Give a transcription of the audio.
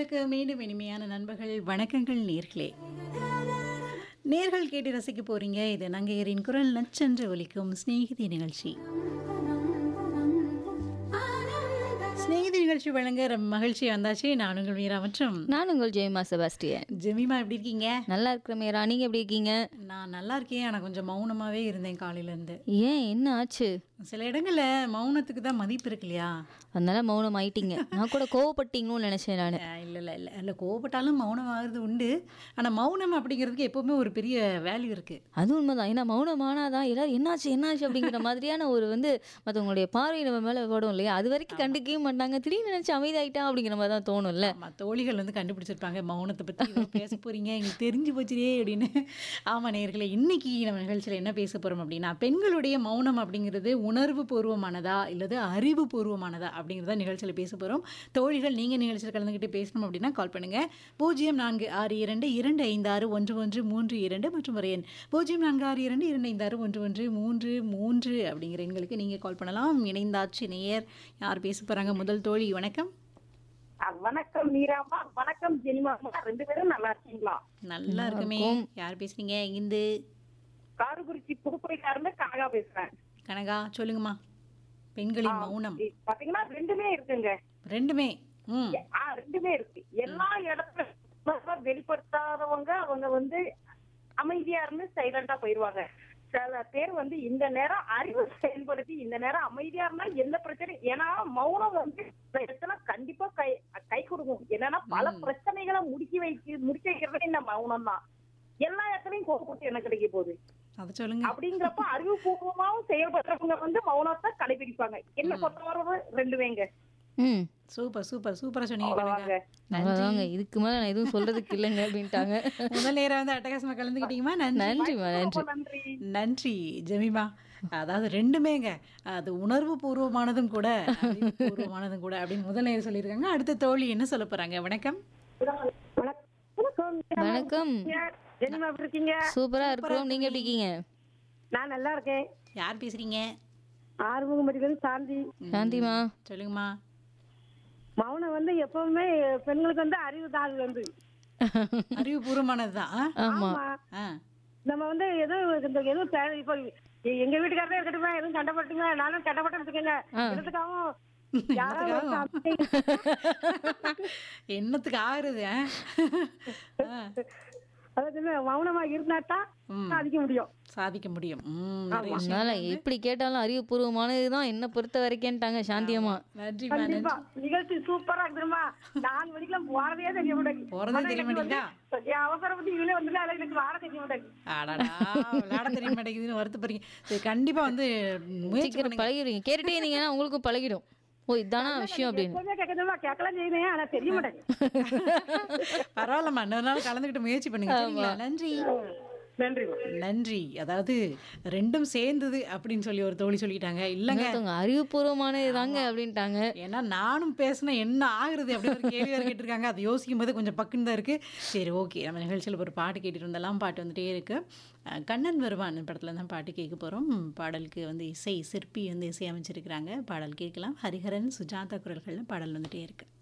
உங்களுக்கு மீண்டும் இனிமையான நண்பர்கள் வணக்கங்கள் நேர்களே நேர்கள் கேட்டு ரசிக்க போறீங்க இது நங்கையரின் குரல் நச்சென்று ஒலிக்கும் சிநேகிதி நிகழ்ச்சி சிநேகிதி நிகழ்ச்சி வழங்க ரொம்ப மகிழ்ச்சி வந்தாச்சு நான் உங்கள் மீரா மற்றும் நான் உங்கள் ஜெயமா செபாஸ்டியன் ஜெமிமா எப்படி இருக்கீங்க நல்லா இருக்கிற மீரா நீங்க எப்படி இருக்கீங்க நான் நல்லா இருக்கேன் ஆனால் கொஞ்சம் மௌனமாவே இருந்தேன் காலையில இருந்து ஏன் என்ன ஆச்சு சில இடங்கள்ல மௌனத்துக்கு தான் மதிப்பு இருக்கு இல்லையா அதனால மௌனம் ஆயிட்டீங்க நான் கூட கோவப்பட்டீங்கன்னு நினைச்சேன் நான் அஹ் இல்ல இல்ல இல்ல இல்ல கோவப்பட்டாலும் மௌனம் ஆகுறது உண்டு ஆனா மௌனம் அப்படிங்கிறதுக்கு எப்பவுமே ஒரு பெரிய வேல்யூ இருக்கு அது உண்மைதான் ஏன்னா மௌனம் ஆனாதான் எல்லாரும் என்னாச்சு என்னாச்சு அப்படிங்கிற மாதிரியான ஒரு வந்து மற்றவங்களுடைய பார்வை நம்ம மேலே படும் இல்லையா அது வரைக்கும் கண்டுக்கவே மாட்டாங்க திடீர்னு நினைச்சு அமைதியாயிட்டா அப்படிங்கிற மாதிரி தான் தோணும்ல ஆமா தோழிகள் வந்து கண்டுபிடிச்சிருப்பாங்க மௌனத்தை பத்தி ஏதோ பேச போறீங்க எங்களுக்கு தெரிஞ்சு போச்சுடே அப்படின்னு ஆமா நேர்களே இன்னைக்கு நம்ம நிகழ்ச்சியில என்ன பேச போறோம் அப்படின்னா பெண்களுடைய மௌனம் அப்படிங்கிறது உணர்வு பூர்வமானதா இல்லது அறிவு பூர்வமானதா அப்படிங்கிறத நிகழ்ச்சியில பேச போறோம் தோழிகள் நீங்க நிகழ்ச்சியில் கலந்துக்கிட்டு பேசணும் அப்படின்னா கால் பண்ணுங்க பூஜ்ஜியம் நான்கு ஆறு இரண்டு இரண்டு ஐந்து ஆறு ஒன்று ஒன்று மூன்று இரண்டு மற்றும் ஒரு எண் பூஜ்ஜியம் நான்கு ஆறு இரண்டு இரண்டு ஐந்து ஆறு ஒன்று ஒன்று மூன்று மூன்று அப்படிங்கிற எண்களுக்கு நீங்க கால் பண்ணலாம் இணைந்தாச்சு நேயர் யார் பேச போறாங்க முதல் தோழி வணக்கம் ஆ, வணக்கம் மீராமா வணக்கம் ஜெனிமாமா ரெண்டு பேரும் நல்லா இருக்கீங்களா நல்லா இருக்குமே யார் பேசுறீங்க இங்கிருந்து காரக்குறிச்சி புதுப்பைக்காரங்க கனகா பேசுறேன் கனகா சொல்லுங்கம்மா பெண்களின் மௌனம் இ- பாத்தீங்கன்னா ரெண்டுமே இருக்குங்க ரெண்டுமே ம் ஆ ரெண்டுமே இருக்கு எல்லா இடத்துல உணர்வை வெளிப்படுத்தாதவங்க அவங்க வந்து அமைதியா இருந்து சைலண்டா போயிருவாங்க சில பேர் வந்து இந்த நேரம் அறிவு செயல்படுத்தி இந்த நேரம் அமைதியா இருந்தா எந்த பிரச்சனை ஏன்னா மௌனம் வந்து இந்த இடத்துல கண்டிப்பா கை கை கொடுக்கும் என்னன்னா பல பிரச்சனைகளை முடிக்க வைக்க முடிக்க வைக்கிறதே இந்த மௌனம் தான் எல்லா இடத்துலயும் கோபப்பட்டு என்ன கிடைக்க போகுது அதை சொல்லுங்க அப்படிங்கிறப்ப அறிவுபூர்வமாவும் செயல்படுறவங்க வந்து மௌனத்தை கடைபிடிப்பாங்க என்ன பொறுத்தவரை ரெண்டுவேங்க ம் சூப்பர் சூப்பர் சூப்பரா சொன்னீங்க கனகா அவ்வளவுதாங்க. அவ்வளோதாங்க இதுக்கு மேலே நான் எதுவும் சொல்றதுக்கு இல்லைங்க அப்படின்ட்டாங்க முதல் நேரம் வந்து அட்டகாசமா கலந்துக்கிட்டீங்கம்மா நன்றி நன்றிம்மா நன்றி ரொம்ப நன்றி நன்றி ஜெமிமா அதாவது ரெண்டுமேங்க அது உணர்வு பூர்வமானதும் கூட அறிவு பூர்வமானதும் கூட அப்படின்னு முதல் நேரம் சொல்லியிருக்காங்க அடுத்த தோழி என்ன சொல்ல போறாங்க வணக்கம் வணக்கம் வணக்கம் ஜெனிமா எப்படி இருக்கீங்க சூப்பரா இருக்கிறோம் நீங்க எப்படி இருக்கீங்க நான் நல்லா இருக்கேன் யார் பேசுறீங்க ஆறுமுகமடிகள் சாந்தி சாந்திமா சொல்லுங்கம்மா மௌனம் வந்து எப்பவுமே பெண்களுக்கு வந்து அறிவு தான் அது வந்து அறிவு பூர்வமானதுதான் ஆ? ஆமா ஆ நம்ம வந்து எதுவும் இந்த எதுவும் தேவை இப்போ எ- எங்க வீட்டுக்காரரே இருக்கட்டுமே எதுவும் சண்டை போட்டுங்க நானும் சண்டை போட்டு வச்சுக்கோங்க இடத்துக்காகவும் யாராவது ஒரு சாமி- என்னத்துக்கு ஆகுறது ஆ? ஆ, அதாவது மௌனமா இருந்தா தான் சாதிக்க முடியும் சாதிக்க முடியும் ம், நிறைய விஷயம். அதனால எப்படி கேட்டாலும் அறிவுபூர்வமானது தான் என்ன பொறுத்த வரைக்கும்ட்டாங்க சாந்தியம்மா நன்றிம்மா நன்றி கண்டிப்பா நிகழ்ச்சி சூப்பரா இருக்குமா நாலு மணிக்கெல்லாம் போறதே தெரிய மாட்டேங்குது போறதே தெரிய மாட்டேங்குதா என் அவசரம் வந்து இவளே வந்து அதில் எனக்கு வார தெரிய மாட்டேங்குது அடடா விளையாட தெரிய மாட்டேங்குதுன்னு வருத்தப்படுறீங்க சரி கண்டிப்பா வந்து முயற்சி சீக்கிரம் பண்ணுங்க பழகிடுவீங்க கேட்டுட்டே இருந்தீங்கன்னா உங்களுக்கும் பழகிடும் ஓ இதானா விஷயம் அப்படின்னு எப்பவுமே கேட்கறதுமா கேட்கலாம் செய்வேன் ஆனா தெரிய மாட்டேங்குது பரவாயில்லம்மா இன்னொரு நாள் கலந்துக்கிட்டு முயற்சி பண்ணுங்க சரிங்களா நன்றி நன்றி நன்றி அதாவது ரெண்டும் சேர்ந்தது அப்படின்னு சொல்லி ஒரு தோழி சொல்லிட்டாங்க இல்லைங்க இன்னொருத்தவங்க அறிவுபூர்வமானது தாங்க அப்படின்ட்டாங்க ஏன்னா நானும் பேசினா என்ன ஆகுறது அப்படி ஒரு கேள்வி வேறு கேட்டிருக்காங்க அது யோசிக்கும் போது கொஞ்சம் பக்குன்னு தான் இருக்குது சரி ஓகே நம்ம நிகழ்ச்சியில் ஒரு பாட்டு கேட்டுட்டு இருந்தெல்லாம் பாட்டு வந்துட்டே இருக்கு அஹ் கண்ணன் வருவான் படத்தில் தான் பாட்டு கேட்க போகிறோம் பாடலுக்கு வந்து இசை சிற்பி வந்து இசை அமைச்சிருக்கிறாங்க பாடல் கேட்கலாம் ஹரிஹரன் சுஜாதா குரல்களில் பாடல் வந்துட்டே இருக்கு